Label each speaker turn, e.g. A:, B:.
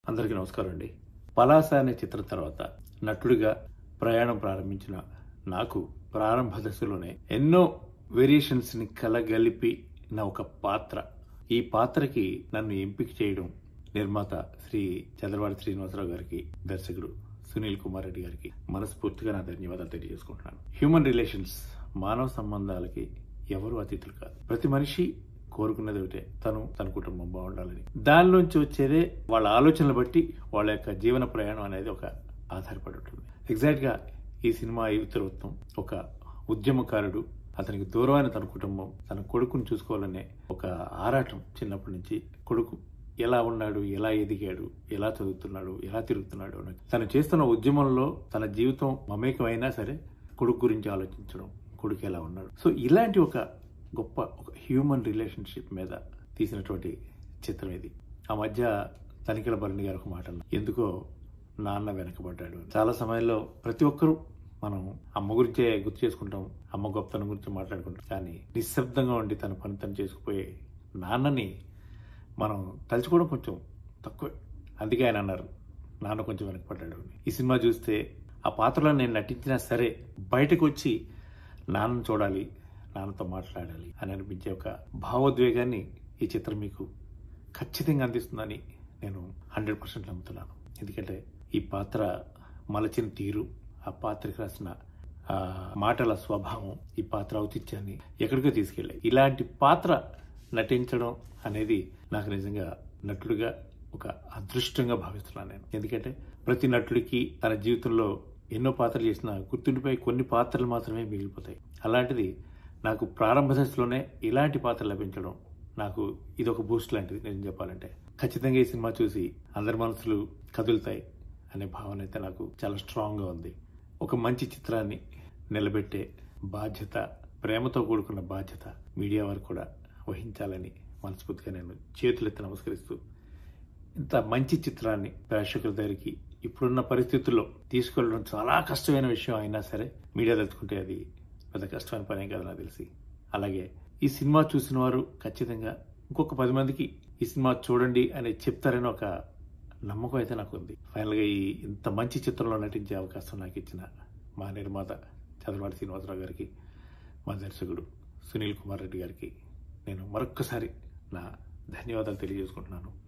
A: అందరికీ నమస్కారం అండి పలాస అనే చిత్రం తర్వాత నటుడిగా ప్రయాణం ప్రారంభించిన నాకు ప్రారంభ దశలోనే ఎన్నో వేరియేషన్స్ ని కలగలిపి నా ఒక పాత్ర ఈ పాత్రకి నన్ను ఎంపిక చేయడం నిర్మాత శ్రీ చంద్రబాబు శ్రీనివాసరావు గారికి దర్శకుడు సునీల్ కుమార్ రెడ్డి గారికి మనస్ఫూర్తిగా నా ధన్యవాదాలు తెలియజేసుకుంటున్నాను హ్యూమన్ రిలేషన్స్ మానవ సంబంధాలకి ఎవరు అతిథులు కాదు ప్రతి మనిషి కోరుకున్నది ఒకటే తను తన కుటుంబం బాగుండాలని దానిలోంచి వచ్చేదే వాళ్ళ ఆలోచనలు బట్టి వాళ్ళ యొక్క జీవన ప్రయాణం అనేది ఒక ఆధారపడి ఉంటుంది ఎగ్జాక్ట్ గా ఈ సినిమా ఇతరత్వం ఒక ఉద్యమకారుడు అతనికి దూరమైన తన కుటుంబం తన కొడుకుని చూసుకోవాలనే ఒక ఆరాటం చిన్నప్పటి నుంచి కొడుకు ఎలా ఉన్నాడు ఎలా ఎదిగాడు ఎలా చదువుతున్నాడు ఎలా తిరుగుతున్నాడు అని తను చేస్తున్న ఉద్యమంలో తన జీవితం మమేకం అయినా సరే కొడుకు గురించి ఆలోచించడం కొడుకు ఎలా ఉన్నాడు సో ఇలాంటి ఒక గొప్ప ఒక హ్యూమన్ రిలేషన్షిప్ మీద తీసినటువంటి చిత్రం ఇది ఆ మధ్య తనిఖీల భరణి గారు ఒక మాట అన్నారు. ఎందుకో నాన్న వెనకబడ్డాడు అని. చాలా సమయంలో ప్రతి ఒక్కరూ మనం అమ్మ గురించే గుర్తు చేసుకుంటాం అమ్మ గొప్పతనం గురించి మాట్లాడుకుంటాం కానీ నిశ్శబ్దంగా ఉండి తన పని తను చేసుకుపోయే నాన్నని మనం తలుచుకోవడం కొంచెం తక్కువే అందుకే ఆయన అన్నారు నాన్న కొంచెం వెనకపడ్డాడు అని. ఈ సినిమా చూస్తే ఆ పాత్రలో నేను నటించినా సరే బయటకు వచ్చి నాన్నను చూడాలి నాన్నతో మాట్లాడాలి అని అనిపించే ఒక భావోద్వేగాన్ని ఈ చిత్రం మీకు ఖచ్చితంగా అందిస్తుందని నేను హండ్రెడ్ పర్సెంట్ నమ్ముతున్నాను ఎందుకంటే ఈ పాత్ర మలచిన తీరు ఆ పాత్రకి రాసిన ఆ మాటల స్వభావం ఈ పాత్ర ఔచిత్యాన్ని ఎక్కడికో తీసుకెళ్ళాయి ఇలాంటి పాత్ర నటించడం అనేది నాకు నిజంగా నటుడిగా ఒక అదృష్టంగా భావిస్తున్నాను నేను ఎందుకంటే ప్రతి నటుడికి తన జీవితంలో ఎన్నో పాత్రలు చేసిన గుర్తుండిపోయి కొన్ని పాత్రలు మాత్రమే మిగిలిపోతాయి అలాంటిది నాకు ప్రారంభ దశలోనే ఇలాంటి పాత్ర లభించడం నాకు ఇది ఒక బూస్ట్ లాంటిది నేను చెప్పాలంటే ఖచ్చితంగా ఈ సినిమా చూసి అందరి మనసులు కదులుతాయి అనే భావన అయితే నాకు చాలా స్ట్రాంగ్గా ఉంది ఒక మంచి చిత్రాన్ని నిలబెట్టే బాధ్యత ప్రేమతో కూడుకున్న బాధ్యత మీడియా వారు కూడా వహించాలని మనస్ఫూర్తిగా నేను చేతులెత్తి నమస్కరిస్తూ ఇంత మంచి చిత్రాన్ని ప్రేక్షకుల దగ్గరికి ఇప్పుడున్న పరిస్థితుల్లో తీసుకెళ్ళడం చాలా కష్టమైన విషయం అయినా సరే మీడియా తలుచుకుంటే అది పెద్ద కష్టమైన పని ఏం కాదు నాకు తెలిసి అలాగే ఈ సినిమా చూసిన వారు ఖచ్చితంగా ఇంకొక పది మందికి ఈ సినిమా చూడండి అని చెప్తారని ఒక నమ్మకం అయితే నాకు ఉంది ఫైనల్గా ఈ ఇంత మంచి చిత్రంలో నటించే అవకాశం నాకు ఇచ్చిన మా నిర్మాత చంద్రబాబు శ్రీనివాసరావు గారికి మా దర్శకుడు సునీల్ కుమార్ రెడ్డి గారికి నేను మరొక్కసారి నా ధన్యవాదాలు తెలియజేసుకుంటున్నాను